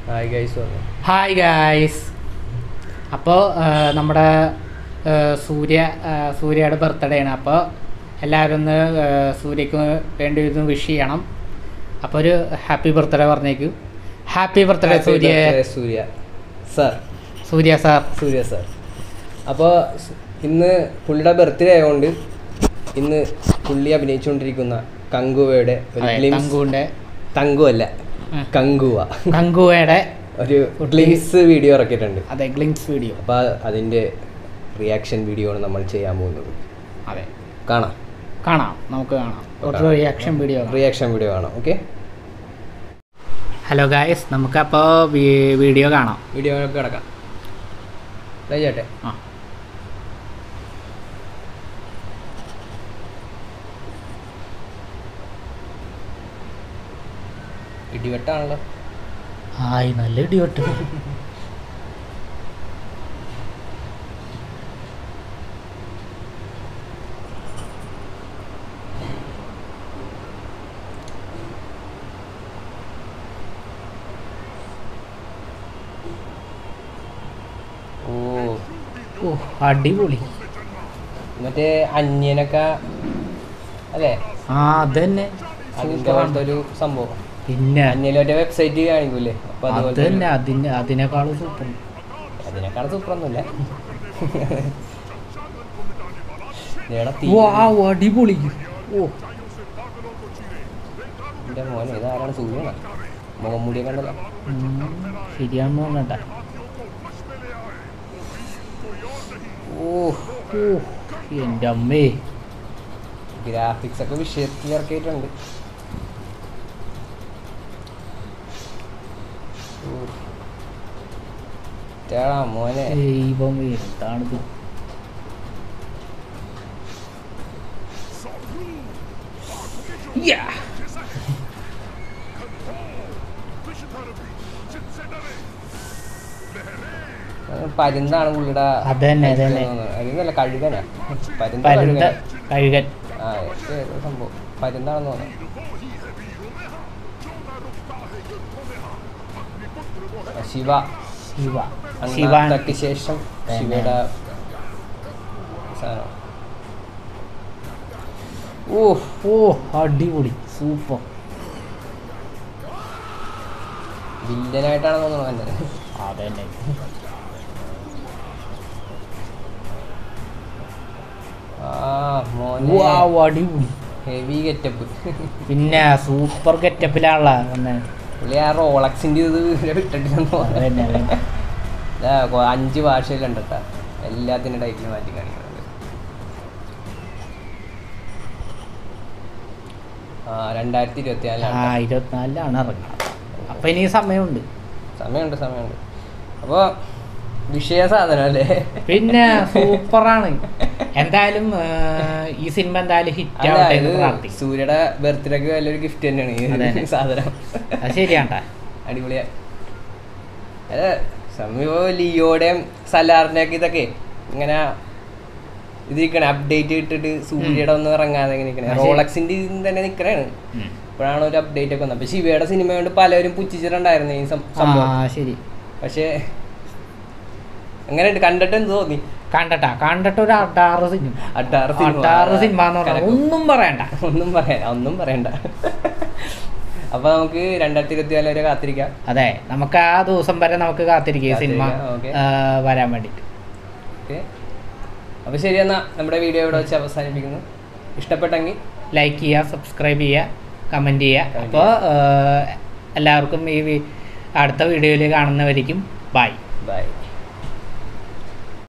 Hi guys പറഞ്ഞു hi guys അപ്പോൾ നമ്മുടെ ആ, സൂര്യ ആ, സൂര്യയുടെ ബർത്ത്ഡേ ആണ് അപ്പോൾ എല്ലാവരും ഒന്ന് ആ, സൂര്യക്ക് വേണ്ടി ഒന്ന് വിഷ് ചെയ്യണം അപ്പോൾ ഒരു ഹാപ്പി ബർത്ത്ഡേ പറഞ്ഞേക്കൂ happy birthday Happy Surya birthday, Surya sir Surya sir Surya sir അപ്പോൾ ഇന്ന് പുള്ളിയുടെ ബർത്ത്ഡേ ആയതുകൊണ്ട് ഇന്ന് പുള്ളി അഭിനയിച്ചുകൊണ്ടിരിക്കുന്ന കങ്കുവയുടെ ഒരു അതെ, ഗ്ലിംസ് തങ്കുവിൻ്റെ തങ്കു അല്ല ഉം. കങ്കുവ തങ്കുവയുടെ ഒരു ഗ്ലിംസ് വീഡിയോ ഇറക്കിയിട്ടുണ്ട് അതെ ഗ്ലിങ്സ് വീഡിയോ അപ്പോൾ അതിൻ്റെ റിയാക്ഷൻ വീഡിയോ ആണ് നമ്മൾ ചെയ്യാൻ പോകുന്നത് അതെ കാണാം കാണാം നമുക്ക് കാണാം ഒരു കാണാം. റിയാക്ഷൻ വീഡിയോ റിയാക്ഷൻ വീഡിയോ കാണാം ഓക്കെ ഹലോ ഗായ്സ് നമുക്കപ്പോൾ വീഡിയോ കാണാം വീഡിയോ കിടക്കാം ദാ ചേട്ടെ ആ ഇടിവെട്ടാണല്ലോ ഹായ് നല്ല ഇടിവെട്ട് ഓ ഓ അടിപൊളി മറ്റേ അന്യനൊക്കെ അല്ലേ ആ അതന്നെ അതിന്റെ പോലത്തെ ഒരു സംഭവം പിന്നെ അന്യയിൽ മറ്റേ വെബ്സൈറ്റ് കാണിക്കൂലേ അപ്പൊ അതുപോലെ അതന്നെ അതിന് അതിനേക്കാളും സൂപ്പർ അതിനേക്കാൾ സൂപ്പറൊന്നുമില്ല ഇതേടാ തീ വാ അടിപൊളി ഓ എന്റെ മോനെ ഇതാരാണ് സൂര്യന മുഖം മൂടിയെ കണ്ടല്ലോ ഉം, ശരിയാണെന്ന് തോന്നണ്ട ഓ ഓ എൻ്റെ അമ്മേ ഗ്രാഫിക്സ് ഒക്കെ വിഷയത്തിൽ ഇറക്കിയിട്ടുണ്ട് ഓ. ചേടാ മോനെ ദൈവം എന്താണിത് യാ. പരുന്താണ് പുള്ളിയുടെ അതന്നെ, അതന്നെ. അരുന്നല്ല കഴുകനാ പരുന്ത പരുന്ത കഴുകനാ കഴുകൻ ആ ഇത് ഏതോ സംഭവം പരുന്താണെന്ന് തോന്നുന്നു ആ, ശിവ ശിവ ശിവാൻ അണ്ണാത്തക്ക് ശേഷം തന്നെ. ശിവയുടെ സാധനം ഓ ഓ അടിപൊളി സൂപ്പർ വില്ലനായിട്ടാണ് തോന്നുന്നു കണ്ടത് അതന്നെ ആ മോനെ വാ അടിപൊളി ഹെവി ഗെറ്റപ്പ് പിന്നെ സൂപ്പർ ഗെറ്റപ്പിലാണല്ലോ വന്നെ പുള്ളി ആ റോളക്സിന്റെ ഇത് ഇവരെ വിട്ടിട്ടില്ലെന്ന് തോന്നുന്നു അതന്നെ അതന്നെ ഇതാ, കൊ- അഞ്ച് ഭാഷയിലുണ്ട് കേട്ടാ എല്ലാത്തിൻ്റെ ടൈറ്റിൽ മാറ്റി കാണിക്കുന്നുണ്ട് ആ രണ്ടായിരത്തി ഇരുപത്തി ആ നാലിലാണ് ഇരുപത്തിനാലിലാണ് ഇറങ്ങുന്നത് അപ്പൊ ഇനി സമയമുണ്ട് സമയമുണ്ട് സമയമുണ്ട് അപ്പോൾ വിഷയ സാധനം അല്ലേ പിന്നെ സൂപ്പറാണ് എന്തായാലും ആ, ഈ സിനിമ എന്തായാലും ഹിറ്റ് അല്ല ആവട്ടെ ഇത് എന്ന് പ്രാർത്ഥിക്കും സൂര്യയുടെ ബർത്ത്ഡേക്ക് വലിയൊരു ഗിഫ്റ്റ് തന്നെയാണ് ഈ അതെ. സാധനം അത് ശരിയാണ്ടാ അടിപൊളിയാ അതെ സമീപം ലിയോടെയും സലാറിൻ്റെയൊക്കെ ഇതൊക്കെ ഇങ്ങനെ ഇതിരിക്കണേ അപ്ഡേറ്റ് ഇട്ടിട്ട് സൂര്യയുടെ ഒന്നും ഇറങ്ങാതെ ഇങ്ങനെ നിൽക്കണേ ആ, ശരി. റോളക്സിന്റെ ഇതിൽ തന്നെ നിൽക്കണേണ് ഇപ്പോഴാണ് ഒരു അപ്ഡേറ്റ് ഒക്കെ വന്നത് അപ്പൊ ശിവയുടെ സിനിമ കൊണ്ട് പലരും പുച്ഛിച്ചിട്ടുണ്ടായിരുന്നു ഈ സം- ആ സംഭവം ശരി പക്ഷേ എങ്ങനെയുണ്ട് കണ്ടിട്ട് എന്ത് തോന്നി കണ്ടട്ടാ കണ്ടിട്ട് ഒരു അടാറ് സിനിമ അട്ടാറ് സിനിമ. അടാറ് സിനിമ എന്ന് പറഞ്ഞാൽ കലക്കും. ഒന്നും പറയണ്ട ഒന്നും പറയാൻ ഒന്നും പറയണ്ട അപ്പൊ നമുക്ക് രണ്ടായിരത്തി ഇരുപത്തി നാല് വരെ കാത്തിരിക്കാം അതെ നമുക്ക് ആ ദിവസം വരെ നമുക്ക് കാത്തിരിക്കുക ഈ സിനിമ കാത്തിരിക്കാം, ഓക്കേ. ആ, വരാൻ വേണ്ടിട്ട് ഓക്കെ അപ്പൊ ശരി എന്നാ നമ്മുടെ വീഡിയോ ഇവിടെ വെച്ച് അവസാനിപ്പിക്കുന്നു ഇഷ്ടപ്പെട്ടെങ്കിൽ ലൈക്ക് ചെയ്യുക സബ്സ്ക്രൈബ് ചെയ്യുക കമൻറ്റ് ചെയ്യുക Comment അപ്പോൾ എല്ലാവർക്കും ഈ വി- അടുത്ത വീഡിയോയിൽ കാണുന്നവരിക്കും ബൈ ബൈ